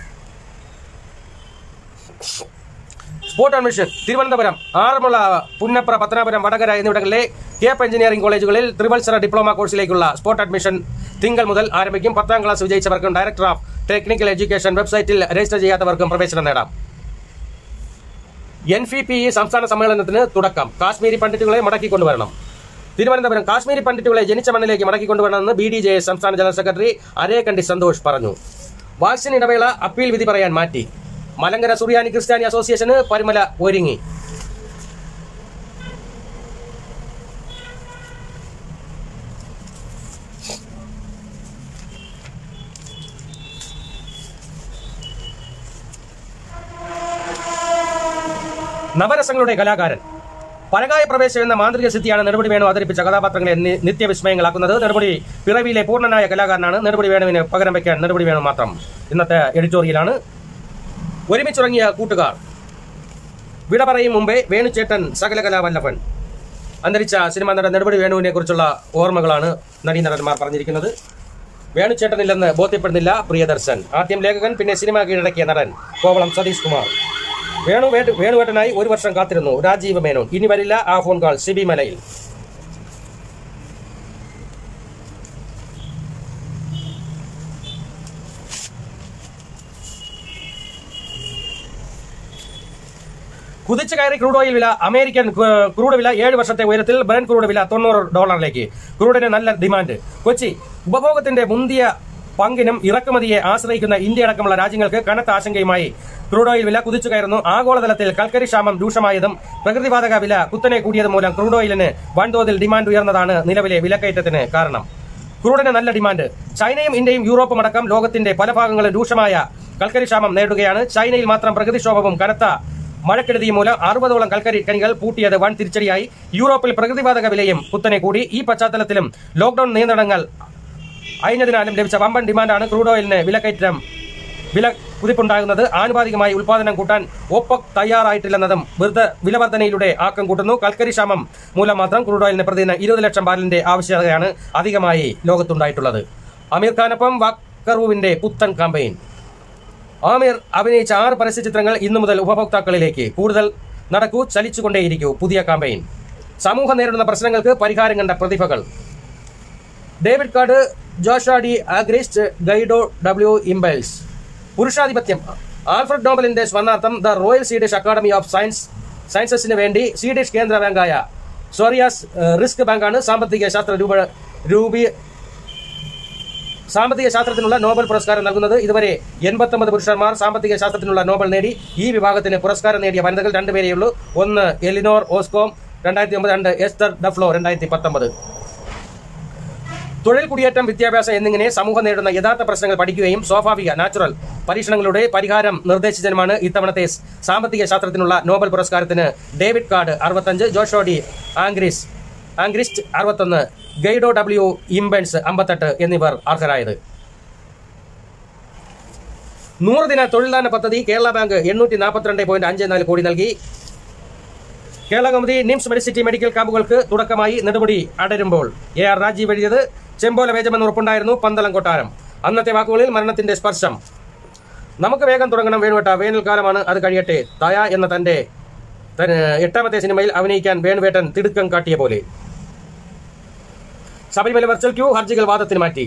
Speaker 1: സ്പോർട്ട് അഡ്മിഷൻ തിരുവനന്തപുരം ആറന്മുള പുന്നപ്ര പത്തനാപുരം വടകര എന്നിവിടങ്ങളിലെ കേപ്പ് എഞ്ചിനീയറിംഗ് കോളേജുകളിൽ ത്രിവത്സര ഡിപ്ലോമ കോഴ്സിലേക്കുള്ള സ്പോർട്ട് അഡ്മിഷൻ തിങ്കൾ മുതൽ ആരംഭിക്കും പത്താം ക്ലാസ് വിജയിച്ചവർക്കും ഡയറക്ടർ ഓഫ് ടെക്നിക്കൽ എഡ്യൂക്കേഷൻ വെബ്സൈറ്റിൽ രജിസ്റ്റർ ചെയ്യാത്തവർക്കും പ്രവേശനം നേടാം എൻ ഫി പി ഇ സംസ്ഥാന സമ്മേളനത്തിന് തുടക്കം കാശ്മീരി പണ്ഡിറ്റുകളെ മടക്കിക്കൊണ്ടുവരണം തിരുവനന്തപുരം കാശ്മീരി പണ്ഡിറ്റുകളെ ജനിച്ച മണ്ണിലേക്ക് മടക്കിക്കൊണ്ടുവരണമെന്ന് ബി ഡി ജെ എസ് സംസ്ഥാന ജനറൽ സെക്രട്ടറി അരേക്കണ്ടി സന്തോഷ് പറഞ്ഞു വാക്സിൻ ഇടവേള അപ്പീൽ വിധി പറയാൻ മാറ്റി മലങ്കര സുറിയാനി ക്രിസ്ത്യാനി അസോസിയേഷന് പരുമല ഒരുങ്ങി നവരസങ്ങളുടെ കലാകാരൻ പരകായ പ്രവേശം എന്ന മാന്ത്രിക സിദ്ധിയാണ് നെടുപടി വേണു അവതരിപ്പിച്ച കഥാപാത്രങ്ങളെ നി- നിത്യവിസ്മയങ്ങളാക്കുന്നത് നെടുപടി പിറവിയിലെ പൂർണ്ണനായ കലാകാരനാണ് നെടുപടി വേണുവിന് പകരം വയ്ക്കാൻ നെടുപടി വേണു മാത്രം ഇന്നത്തെ എഡിറ്റോറിയലാണ് ഒരുമിച്ചുറങ്ങിയ കൂട്ടുകാർ വിട പറയും മുമ്പേ വേണുചേട്ടൻ സകല കലാവല്ലഭൻ അന്തരിച്ച സിനിമാ നടൻ നെടുപടി വേണുവിനെ കുറിച്ചുള്ള ഓർമ്മകളാണ് നടീനടന്മാർ പറഞ്ഞിരിക്കുന്നത് വേണുചേട്ടനില്ലെന്ന് ബോധ്യപ്പെടുന്നില്ല പ്രിയദർശൻ ആദ്യം ലേഖകൻ പിന്നെ സിനിമ കീഴടക്കിയ നടൻ കോവളം സതീഷ് കുമാർ വേണു വേട്ട- വേണുവേട്ടനായി ഒരു വർഷം കാത്തിരുന്നു രാജീവ് മേനോൻ ഇനി വരില്ല ആ ഫോൺ കോൾ സിബി മലയിൽ കുതിച്ചു കയറി ക്രൂഡ് ഓയിൽ വില അമേരിക്കൻ ക്രൂ- ക്രൂഡ് വില ഏഴ് വർഷത്തെ ഉയരത്തിൽ ബ്രൻ ക്രൂഡ് വില തൊണ്ണൂറ് ഡോളറിലേക്ക് ക്രൂഡിന് നല്ല ഡിമാൻഡ് കൊച്ചി ഉപഭോഗത്തിന്റെ മുന്തിയ പങ്കിനും ഇറക്കുമതിയെ ആശ്രയിക്കുന്ന ഇന്ത്യ അടക്കമുള്ള രാജ്യങ്ങൾക്ക് കനത്ത ആശങ്കയുമായി ക്രൂഡ് ഓയിൽ വില കുതിച്ചു കയറുന്നു ആഗോളതലത്തിൽ കൽക്കരി ക്ഷാമം രൂക്ഷമായതും പ്രകൃതിവാതക വില കുത്തനെ കൂടിയതും മൂലം ക്രൂഡ് ഓയിലിന് വൻതോതിൽ ഡിമാൻഡ് ഉയർന്നതാണ് നിലവിലെ വിലക്കയറ്റത്തിന് കാരണം ക്രൂഡിന് നല്ല ഡിമാൻഡ് ചൈനയും ഇന്ത്യയും യൂറോപ്പും അടക്കം ലോകത്തിന്റെ പല ഭാഗങ്ങളും രൂക്ഷമായ കൽക്കരി ക്ഷാമം നേരിടുകയാണ് ചൈനയിൽ മാത്രം പ്രകൃതിക്ഷോഭവും കനത്ത മഴക്കെടുതിയും മൂലം അറുപതോളം കൽക്കരി ഖനികൾ പൂട്ടിയത് വൻ തിരിച്ചടിയായി യൂറോപ്പിൽ പ്രകൃതിവാതക വിലയും കുത്തനെ കൂടി ഈ പശ്ചാത്തലത്തിലും ലോക്ഡൌൺ നിയന്ത്രണങ്ങൾ അയഞ്ഞതിനാലും ലഭിച്ച വമ്പൻ ഡിമാൻഡാണ് ക്രൂഡ് ഓയിലിന് വിലക്കയറ്റം വില കുതിപ്പുണ്ടാകുന്നത് ആനുപാതികമായി ഉൽപാദനം കൂട്ടാൻ ഒപ്പക് തയ്യാറായിട്ടില്ലെന്നതും വെറുതെ വിലവർധനയിലൂടെ ആക്കം കൂട്ടുന്നു കൽക്കരി ക്ഷാമം മൂലം മാത്രം ക്രൂഡ് ഓയിലിന് പ്രതിദിന ഇരുപത് ലക്ഷം ബാരലിന്റെ ആവശ്യകതയാണ് അധികമായി ലോകത്തുണ്ടായിട്ടുള്ളത് അമീർ ഖാനൊപ്പം വാക്കറുവിന്റെ പുത്തൻ കാമ്പയിൻ ആമിർ അഭിനയിച്ച ആറ് പരസ്യചിത്രങ്ങൾ ഇന്നു മുതൽ ഉപഭോക്താക്കളിലേക്ക് കൂടുതൽ നടക്കൂ ചലിച്ചുകൊണ്ടേയിരിക്കൂ പുതിയ കാമ്പയിൻ സമൂഹം നേരിടുന്ന പ്രശ്നങ്ങൾക്ക് പരിഹാരം കണ്ട പ്രതിഭകൾ David Card Joshua D Angrist Guido W Imbens പുരുഷാധിപത്യം ആൽഫ്രഡ് നോബലിന്റെ സ്വർണ്ണാർത്ഥം the royal Swedish academy of science സയൻസസിന് വേണ്ടി സ്വീഡിഷ് കേന്ദ്ര ബാങ്കായ സോറിയാസ് ഏഹ്, റിസ്ക് ബാങ്കാണ് സാമ്പത്തിക ശാസ്ത്ര രൂപ രൂപീ സാമ്പത്തിക ശാസ്ത്രത്തിനുള്ള നോബൽ പുരസ്കാരം നൽകുന്നത് ഇതുവരെ എൺപത്തൊമ്പത് പുരുഷന്മാർ സാമ്പത്തിക ശാസ്ത്രത്തിനുള്ള നോബൽ നേടി ഈ വിഭാഗത്തിന് പുരസ്കാരം നേടിയ വനിതകൾ രണ്ടുപേരെയുള്ളൂ ഒന്ന് എലിനോർ ഓസ്കോം രണ്ടായിരത്തി ഒമ്പത് രണ്ട് എസ്റ്റർ ഡഫ്ലോ രണ്ടായിരത്തി പത്തൊമ്പത് തൊഴിൽ കുടിയേറ്റം വിദ്യാഭ്യാസം എന്നിങ്ങനെ സമൂഹം നേരിടുന്ന യഥാർത്ഥ പ്രശ്നങ്ങൾ പഠിക്കുകയും സ്വാഭാവിക നാച്ചുറൽ പരീക്ഷണങ്ങളുടെ പരിഹാരം നിർദ്ദേശിച്ചതിനുമാണ് ഇത്തവണത്തെ സാമ്പത്തിക ശാസ്ത്രത്തിനുള്ള നോബൽ പുരസ്കാരത്തിന് ഡേവിഡ് കാർഡ് അറുപത്തഞ്ച് ജോഷോഡി ആംഗ്രിസ് ആംഗ്രിസ്റ്റ് അറുപത്തൊന്ന് ഗൈഡോ ഡബ്ല്യു ഇംബൻസ് അമ്പത്തെട്ട് എന്നിവർ അർഹരായത് നൂറ് ദിന തൊഴിൽദാന പദ്ധതി കേരള ബാങ്ക് എണ്ണൂറ്റി നാൽപ്പത്തിരണ്ട് പോയിന്റ് അഞ്ച് നാല് കോടി നൽകി Kerala Kaumudi NIMS Medicity medical ക്യാമ്പുകൾക്ക് തുടക്കമായി നെടുമുടി അടരുമ്പോൾ എ ആർ രാജീവ് എഴുതിയത് ചെമ്പോല വേജമെന്ന് ഉറപ്പുണ്ടായിരുന്നു പന്തളം കൊട്ടാരം അന്നത്തെ വാക്കുകളിൽ മരണത്തിന്റെ സ്പർശം നമുക്ക് വേഗം തുടങ്ങണം വേണുവേട്ട വേനൽക്കാലമാണ് അത് കഴിയട്ടെ തയ എന്ന തന്റെ തൻ- എട്ടാമത്തെ സിനിമയിൽ അഭിനയിക്കാൻ വേണുവേട്ടൻ തിടുക്കം കാട്ടിയ പോലെ ശബരിമല വെർച്വൽ ക്യൂ ഹർജികൾ വാദത്തിന് മാറ്റി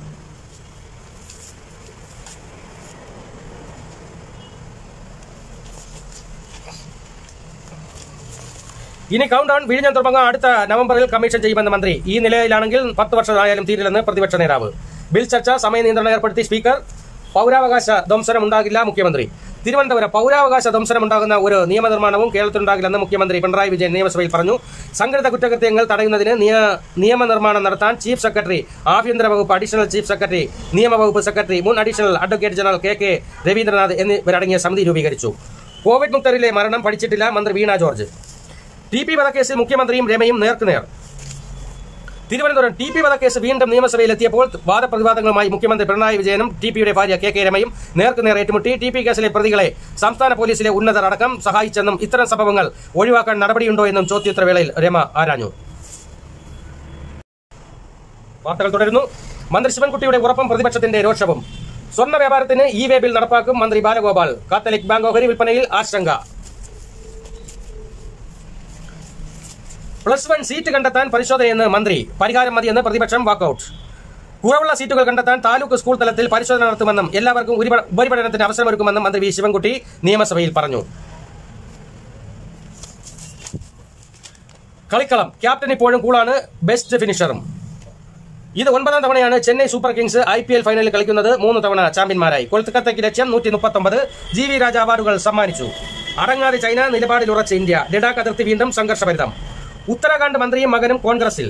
Speaker 1: ഇനി കൗണ്ട് ഡൗൺ വിഴിഞ്ഞം തുടങ്ങാൻ അടുത്ത നവംബറിൽ കമ്മീഷൻ ചെയ്യുമെന്ന് മന്ത്രി ഈ നിലയിലാണെങ്കിൽ പത്ത് വർഷമായാലും തീരില്ലെന്ന് പ്രതിപക്ഷ നേതാവ് ബിൽ ചർച്ച സമയ നിയന്ത്രണം ഏർപ്പെടുത്തി സ്പീക്കർ പൗരാവകാശ ധ്വംസനം ഉണ്ടാകില്ല മുഖ്യമന്ത്രി തിരുവനന്തപുരം പൗരാവകാശ ധ്വംസനം ഉണ്ടാകുന്ന ഒരു നിയമനിർമ്മാണവും കേരളത്തിലുണ്ടാകില്ലെന്ന് മുഖ്യമന്ത്രി പിണറായി വിജയൻ നിയമസഭയിൽ പറഞ്ഞു സംഘടിത കുറ്റകൃത്യങ്ങൾ തടയുന്നതിന് നിയ- നിയമനിർമ്മാണം നടത്താൻ ചീഫ് സെക്രട്ടറി ആഭ്യന്തര വകുപ്പ് അഡീഷണൽ ചീഫ് സെക്രട്ടറി നിയമവകുപ്പ് സെക്രട്ടറി മുൻ additional advocate general K K Raveendranath എന്നിവരടങ്ങിയ സമിതി രൂപീകരിച്ചു കോവിഡ് മുക്തരിലെ മരണം പഠിച്ചിട്ടില്ല മന്ത്രി വീണ ജോർജ് ടി പി വധക്കേസിൽ മുഖ്യമന്ത്രിയും രമയും നേർക്കുനേർ തിരുവനന്തപുരം ടി പി വധക്കേസ് വീണ്ടും നിയമസഭയിൽ എത്തിയപ്പോൾ വാദപ്രതിവാദങ്ങളുമായി മുഖ്യമന്ത്രി പിണറായി വിജയനും ടി പിയുടെ ഭാര്യ കെ കെ രമയും നേർക്കുനേർ ഏറ്റുമുട്ടി ടി പി കേസിലെ പ്രതികളെ സംസ്ഥാന പോലീസിലെ ഉന്നതർ അടക്കം സഹായിച്ചെന്നും ഇത്തരം സംഭവങ്ങൾ ഒഴിവാക്കാൻ നടപടിയുണ്ടോ എന്നും ചോദ്യോത്തരവേളയിൽ രമ ആരാഞ്ഞു വാർത്തകൾ തുടരുന്നു മന്ത്രി ശിവൻകുട്ടിയുടെ ഉറപ്പും പ്രതിപക്ഷത്തിന്റെ രോഷവും സ്വർണ്ണ വ്യാപാരത്തിന് ഇ വേ ബിൽ നടപ്പാക്കും മന്ത്രി ബാലഗോപാൽ കാത്തലിക് ബാങ്ക് ഓഹരി വിൽപ്പനയിൽ ആശങ്ക പ്ലസ് വൺ സീറ്റ് കണ്ടെത്താൻ പരിശോധനയെന്ന് മന്ത്രി പരിഹാരം മതിയെന്ന് പ്രതിപക്ഷം വാക്കൌട്ട് കുറവുള്ള സീറ്റുകൾ കണ്ടെത്താൻ താലൂക്ക് സ്കൂൾ തലത്തിൽ പരിശോധന നടത്തുമെന്നും എല്ലാവർക്കും ഉപരിപ- ഉപരിപഠനത്തിന് അവസരമൊരുക്കുമെന്നും മന്ത്രി വി ശിവൻകുട്ടി നിയമസഭയിൽ പറഞ്ഞു കളിക്കളം ക്യാപ്റ്റൻ ഇപ്പോഴും കൂളാണ് ബെസ്റ്റ് ഫിനിഷറും ഇത് ഒൻപതാം തവണയാണ് Chennai Super Kings I P L ഫൈനലിൽ കളിക്കുന്നത് മൂന്ന് തവണ ചാമ്പ്യന്മാരായി കൊൽക്കത്തയ്ക്ക് ലക്ഷ്യം നൂറ്റി മുപ്പത്തൊമ്പത് ജി വി രാജ അവാർഡുകൾ സമ്മാനിച്ചു അടങ്ങാതെ ചൈന നിലപാടിൽ ഉറച്ച ഇന്ത്യ ലഡാക്ക് അതിർത്തി വീണ്ടും സംഘർഷഭരിതം ഉത്തരാഖണ്ഡ് മന്ത്രിയും മകനും കോൺഗ്രസിൽ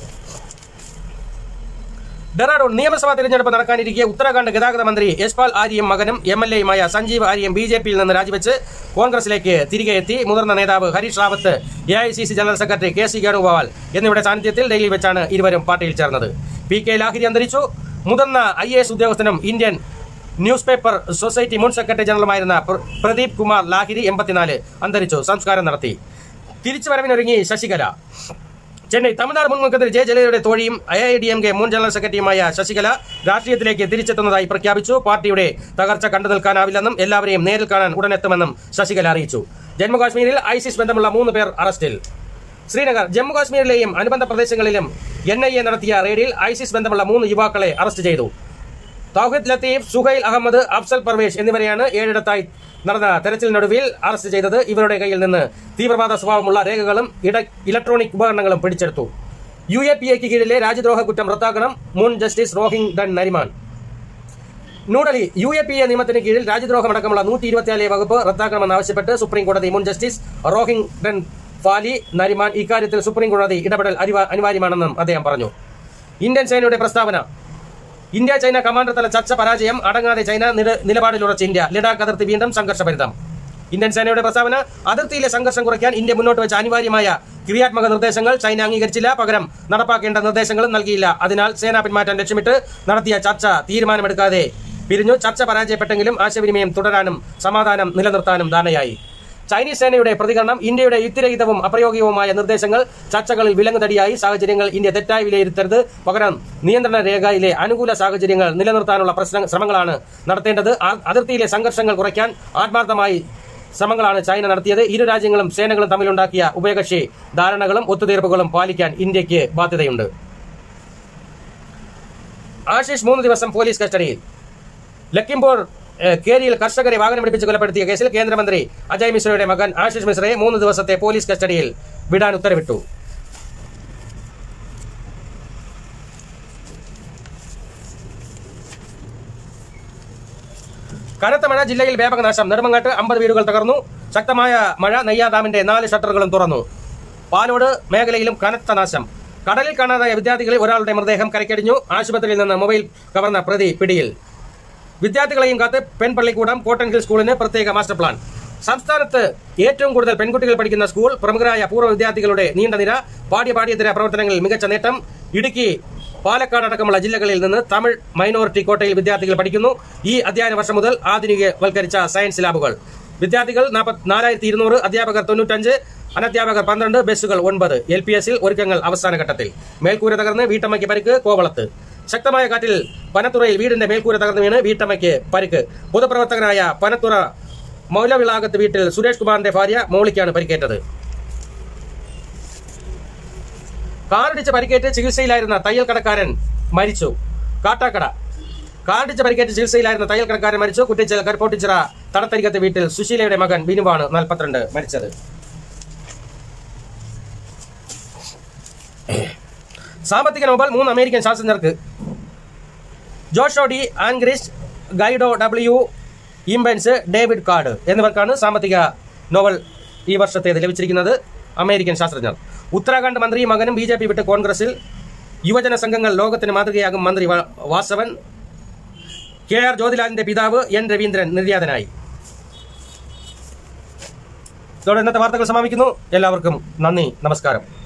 Speaker 1: ഡെറാഡൂൺ നിയമസഭാ തിരഞ്ഞെടുപ്പ് നടക്കാനിരിക്കെ ഉത്തരാഖണ്ഡ് ഗതാഗത മന്ത്രി യശ്പാൽ ആര്യയും മകനും എം എൽ എയുമായ സഞ്ജീവ് ആര്യം ബി ജെ പിയിൽ നിന്ന് രാജിവെച്ച് കോൺഗ്രസിലേക്ക് തിരികെ എത്തി മുതിർന്ന നേതാവ് Harish Rawat A I C C general secretary K C Venugopal എന്നിവരുടെ സാന്നിധ്യത്തിൽ ഡൽഹിയിൽ വെച്ചാണ് ഇരുവരും പാർട്ടിയിൽ ചേർന്നത് പി കെ ലാഹിരി അന്തരിച്ചു മുതിർന്ന ഐ എ എസ് ഉദ്യോഗസ്ഥനും ഇന്ത്യൻ ന്യൂസ് പേപ്പർ സൊസൈറ്റി മുൻ സെക്രട്ടറി ജനറലുമായിരുന്ന പ്ര- പ്രദീപ് കുമാർ ലാഹിരി എൺപത്തിനാല് അന്തരിച്ചു സംസ്കാരം നടത്തി തിരിച്ചുവരവിനൊരുങ്ങി ശശികല ചെന്നൈ തമിഴ്നാട് മുൻ മുഖ്യമന്ത്രി ജെ ജലീലയുടെ തോഴിയും I I D M K മുൻ ജനറൽ സെക്രട്ടറിയുമായ ശശികല രാഷ്ട്രീയത്തിലേക്ക് തിരിച്ചെത്തുന്നതായി പ്രഖ്യാപിച്ചു പാർട്ടിയുടെ തകർച്ച കണ്ടു നിൽക്കാനാവില്ലെന്നും എല്ലാവരെയും നേരിൽ കാണാൻ ഉടനെത്തുമെന്നും ശശികല അറിയിച്ചു ജമ്മുകാശ്മീരിൽ ഐസിസ് ബന്ധമുള്ള മൂന്ന് പേർ അറസ്റ്റിൽ ശ്രീനഗർ ജമ്മുകാശ്മീരിലെയും അനുബന്ധ പ്രദേശങ്ങളിലും എൻ ഐ എ നടത്തിയ റെയ്ഡിൽ ഐസിസ് ബന്ധമുള്ള മൂന്ന് യുവാക്കളെ അറസ്റ്റ് ചെയ്തു തൗഹിദ് ലത്തീഫ് സുഹൈൽ അഹമ്മദ് അഫ്സൽ പർവേഷ് എന്നിവരെയാണ് ഏഴിടത്തായി നടന്ന തെരച്ചിലിനൊടുവിൽ അറസ്റ്റ് ചെയ്തത് ഇവരുടെ കയ്യിൽ നിന്ന് തീവ്രവാദ സ്വഭാവമുള്ള രേഖകളും ഇട ഇലക്ട്രോണിക് ഉപകരണങ്ങളും പിടിച്ചെടുത്തു യു എ പി എക്ക് കീഴിലെ രാജ്യദ്രോഹ കുറ്റം റദ്ദാക്കണം മുൻ justice Rohinton Nariman New Delhi U A P A നിയമത്തിന് കീഴിൽ രാജ്യദ്രോഹമടക്കമുള്ള നൂറ്റി ഇരുപത്തിനാല് വകുപ്പ് റദ്ദാക്കണമെന്നാവശ്യപ്പെട്ട് സുപ്രീം കോടതി മുൻ justice Rohinton Fali Nariman ഇക്കാര്യത്തിൽ സുപ്രീം കോടതി ഇടപെടൽ അനിവാ- അനിവാര്യമാണെന്നും അദ്ദേഹം പറഞ്ഞു ഇന്ത്യൻ സേനയുടെ പ്രസ്താവന ഇന്ത്യ ചൈന കമാൻഡർ തല ചർച്ച പരാജയം അടങ്ങാതെ ചൈന നില- നിലപാടിലുറച്ച ഇന്ത്യ ലഡാക്ക് അതിർത്തി വീണ്ടും സംഘർഷഭരിതം ഇന്ത്യൻ സേനയുടെ പ്രസ്താവന അതിർത്തിയിലെ സംഘർഷം കുറയ്ക്കാൻ ഇന്ത്യ മുന്നോട്ട് വെച്ച അനിവാര്യമായ ക്രിയാത്മക നിർദ്ദേശങ്ങൾ ചൈന അംഗീകരിച്ചില്ല പകരം നടപ്പാക്കേണ്ട നിർദ്ദേശങ്ങളും നൽകിയില്ല അതിനാൽ സേനാ പിന്മാറ്റം ലക്ഷ്യമിട്ട് നടത്തിയ ചർച്ച തീരുമാനമെടുക്കാതെ പിരിഞ്ഞു ചർച്ച പരാജയപ്പെട്ടെങ്കിലും ആശയവിനിമയം തുടരാനും സമാധാനം നിലനിർത്താനും ധാരണയായി ചൈനീസ് സേനയുടെ പ്രതികരണം ഇന്ത്യയുടെ യുക്തിരഹിതവും അപ്രയോഗികവുമായ നിർദ്ദേശങ്ങൾ ചർച്ചകളിൽ വിലങ്ങുതടിയായി സാഹചര്യങ്ങൾ ഇന്ത്യ തെറ്റായി വിലയിരുത്തരുത് പകരം നിയന്ത്രണ രേഖയിലെ അനുകൂല സാഹചര്യങ്ങൾ നിലനിർത്താനുള്ള പ്രശ്ന ശ്രമങ്ങളാണ് നടത്തേണ്ടത് ആ- അതിർത്തിയിലെ സംഘർഷങ്ങൾ കുറയ്ക്കാൻ ആത്മാർത്ഥമായി ശ്രമങ്ങളാണ് ചൈന നടത്തിയത് ഇരു രാജ്യങ്ങളും സേനകളും തമ്മിലുണ്ടാക്കിയ ഉഭയകക്ഷി ധാരണകളും ഒത്തുതീർപ്പുകളും പാലിക്കാൻ ഇന്ത്യക്ക് ബാധ്യതയുണ്ട് ആശിഷ് മൂന്ന് ദിവസം പോലീസ് കസ്റ്റഡിയിൽ ലക്കിംപൂർ ഏഹ്, കേരിയിൽ കർഷകരെ വാഹനം പിടിപ്പിച്ച് കൊലപ്പെടുത്തിയ കേസിൽ കേന്ദ്രമന്ത്രി അജയ് മിശ്രയുടെ മകൻ ആശിഷ് മിശ്രയെ മൂന്ന് ദിവസത്തെ പോലീസ് കസ്റ്റഡിയിൽ വിടാൻ ഉത്തരവിട്ടു കനത്ത മഴ ജില്ലയിൽ വ്യാപക നാശം നെടുമങ്ങാട്ട് അമ്പത് വീടുകൾ തകർന്നു ശക്തമായ മഴ നെയ്യാ ഡാമിന്റെ നാല് ഷട്ടറുകളും തുറന്നു പാലോട് മേഖലയിലും കനത്ത നാശം കടലിൽ കാണാതായ വിദ്യാർത്ഥികളിൽ ഒരാളുടെ മൃതദേഹം കരക്കടിഞ്ഞു ആശുപത്രിയിൽ നിന്ന് മൊബൈൽ കവർന്ന പ്രതി പിടിയിൽ വിദ്യാർത്ഥികളെയും കാത്ത് പെൺപള്ളിക്കൂടം കോട്ടൺ ഹിൽ സ്കൂളിന് പ്രത്യേക മാസ്റ്റർ പ്ലാൻ സംസ്ഥാനത്ത് ഏറ്റവും കൂടുതൽ പെൺകുട്ടികൾ പഠിക്കുന്ന സ്കൂൾ പ്രമുഖരായ പൂർവ്വ വിദ്യാർത്ഥികളുടെ നീണ്ട നിര പാഠ്യ പാഠ്യേതര പ്രവർത്തനങ്ങളിൽ മികച്ച നേട്ടം ഇടുക്കി പാലക്കാട് അടക്കമുള്ള ജില്ലകളിൽ നിന്ന് തമിഴ് മൈനോറിറ്റി കോട്ടയിൽ വിദ്യാർത്ഥികൾ പഠിക്കുന്നു ഈ അധ്യയന വർഷം മുതൽ ആധുനികവൽക്കരിച്ച സയൻസ് ലാബുകൾ വിദ്യാർത്ഥികൾ നാലായിരത്തി ഇരുന്നൂറ് അധ്യാപകർ തൊണ്ണൂറ്റഞ്ച് അനധ്യാപകർ പന്ത്രണ്ട് ബസ്സുകൾ ഒൻപത് എൽ പി എസിൽ ഒരുക്കങ്ങൾ അവസാന ഘട്ടത്തിൽ മേൽക്കൂര തകർന്ന് വീട്ടമ്മയ്ക്ക് പരിക്ക് കോവളത്ത് ശക്തമായ കാറ്റിൽ പനത്തുറയിൽ വീടിന്റെ മേൽക്കൂര തകർന്നു വീണ് വീട്ടമ്മയ്ക്ക് പരിക്ക് പൊതുപ്രവർത്തകനായ പനത്തുറ മൗലവിളാകത്ത് വീട്ടിൽ സുരേഷ് കുമാറിന്റെ ഭാര്യ മോളിക്കാണ് പരിക്കേറ്റത് കാറിടിച്ച് പരിക്കേറ്റ് ചികിത്സയിലായിരുന്ന തയ്യൽ കടക്കാരൻ മരിച്ചു കാട്ടാക്കട കാറിടിച്ച് പരിക്കേറ്റ് ചികിത്സയിലായിരുന്ന തയ്യൽ കടക്കാരൻ മരിച്ചു കുറ്റിച്ചൽ കരുപ്പോട്ടിച്ചിറ തടത്തരികത്ത് വീട്ടിൽ സുശീലയുടെ മകൻ ബിനുവാണ് നാൽപ്പത്തിരണ്ട് മരിച്ചത് സാമ്പത്തിക നോബൽ മൂന്ന് അമേരിക്കൻ ശാസ്ത്രജ്ഞർക്ക് Joshua D Angrist Guido W Imbens David Card എന്നിവർക്കാണ് സാമ്പത്തിക നോവൽ ഈ വർഷത്തേത് ലഭിച്ചിരിക്കുന്നത് അമേരിക്കൻ ശാസ്ത്രജ്ഞർ ഉത്തരാഖണ്ഡ് മന്ത്രിയും മകനും ബി ജെ പി വിട്ട് കോൺഗ്രസിൽ യുവജന സംഘങ്ങൾ ലോകത്തിന് മാതൃകയാകും മന്ത്രി വാ- വാസവൻ കെ ആർ ജ്യോതിലാലിന്റെ പിതാവ് എൻ രവീന്ദ്രൻ നിര്യാതനായി ഇതോടെ ഇന്നത്തെ വാർത്തകൾ സമാപിക്കുന്നു എല്ലാവർക്കും നന്ദി നമസ്കാരം